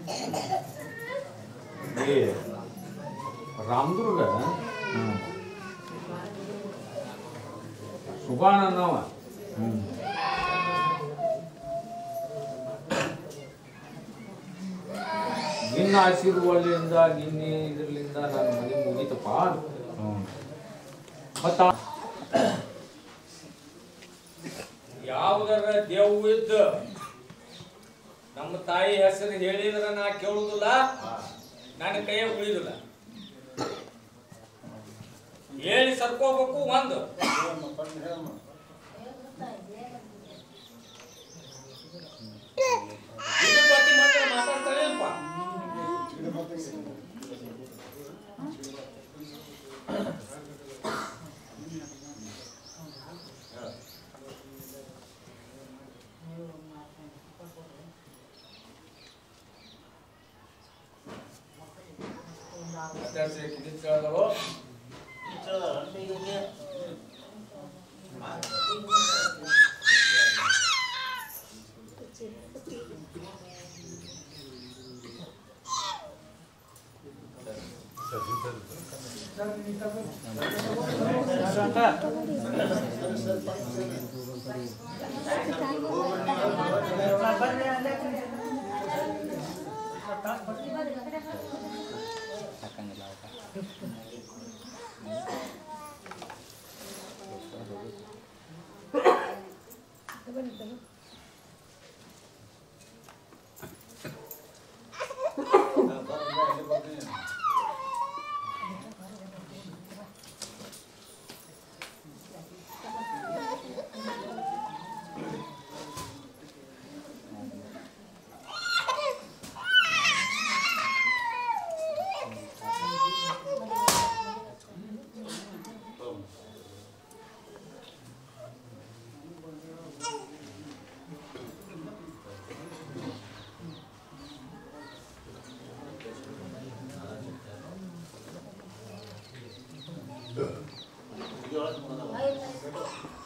ಏ ರಾಮದುರ್ಗ ಹ್ಮ್. ಸುಬಾಣ ಅನ್ನವ ಹ್ಮ್. ನಿನ್ನ ಆಶೀರ್ವಾದದಿಂದ ನಿನ್ನೆ ಇದರಿಂದ ನನ್ನ ಮನೆ ಮುಗೀತಪ್ಪ ಹ್ಮ್. ಮತ್ತ ಯಾವುದರ ದೇವು ಇದ್ದ ನಮ್ಮ ತಾಯಿ ಹೆಸರು ಹೇಳಿದ್ರ ನಾ ಕೇಳುದಿಲ್ಲ ನನ್ನ ಕೈಯಾಗ ಉಳಿದಿಲ್ಲ ಹೇಳಿ ಸರ್ಕೋಬೇಕು ಒಂದು ಇದ್ರ ಬಗ್ಗೆ ಮಾತ್ರ ಮಾತಾಡ್ತಾನೆ ಅಲ್ಪ ಮಾತಾಡ್ಸಿ ಕಿಡಿತ್ ಕೇಳ್ದವು ಆಯ್ತು